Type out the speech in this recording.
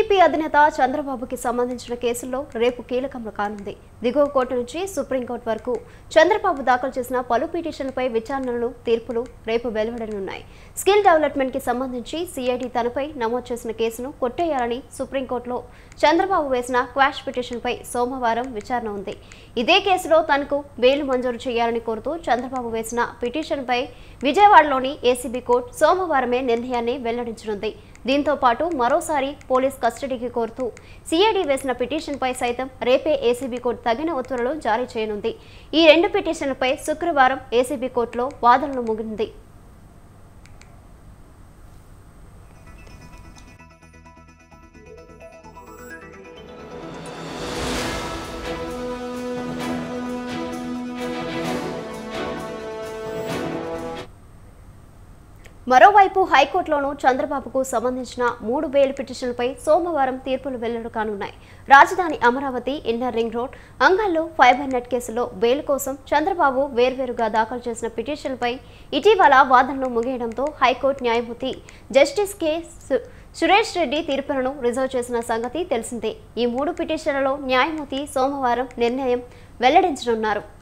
TDP అధినేత చంద్రబాబుకి సంబంధించిన కేసుల్లో రేపు కీలకంలో కానుంది దిగువ కోర్టు నుంచి సుప్రీంకోర్టు వరకు చంద్రబాబు దాఖలు చేసిన పలు పిటిషన్లపై విచారణలు తీర్పులు రేపు వెలువడనున్నాయి స్కిల్ డెవలప్మెంట్ కి సంబంధించి సిఐడి తనపై నమోదు చేసిన కేసును కొట్టేయాలని సుప్రీంకోర్టులో చంద్రబాబు వేసిన క్వాష్ పిటిషన్పై సోమవారం విచారణ ఉంది ఇదే కేసులో తనకు బెయిల్ మంజూరు చేయాలని కోరుతూ చంద్రబాబు వేసిన పిటిషన్పై విజయవాడలోని ఏసీబీ కోర్టు సోమవారమే నిర్ణయాన్ని వెల్లడించనుంది దీంతో పాటు మరోసారి పోలీస్ కస్టడీకి కోరుతూ సిఐడి వేసిన పిటిషన్పై సైతం రేపే ఏసీబీ కోర్టు తగిన ఉత్తర్వులు జారీ చేయనుంది ఈ రెండు పిటిషన్లపై శుక్రవారం ఏసీబీ కోర్టులో వాదనలు ముగిసింది మరోవైపు హైకోర్టులోనూ చంద్రబాబుకు సంబంధించిన మూడు బెయిల్ పిటిషన్లపై సోమవారం తీర్పులు వెల్లడి కానున్నాయి రాజధాని అమరావతి ఇన్నర్ రింగ్ రోడ్ అంగల్లో ఫైబర్ నెట్ కేసులో బెయిల్ కోసం చంద్రబాబు వేర్వేరుగా దాఖలు చేసిన పిటిషన్పై ఇటీవల వాదనలు ముగియడంతో హైకోర్టు న్యాయమూర్తి జస్టిస్ కె సు- సురేష్ రెడ్డి తీర్పులను రిజర్వ్ చేసిన సంగతి తెలిసిందే ఈ మూడు పిటిషన్లలో న్యాయమూర్తి సోమవారం నిర్ణయం వెల్లడించనున్నారు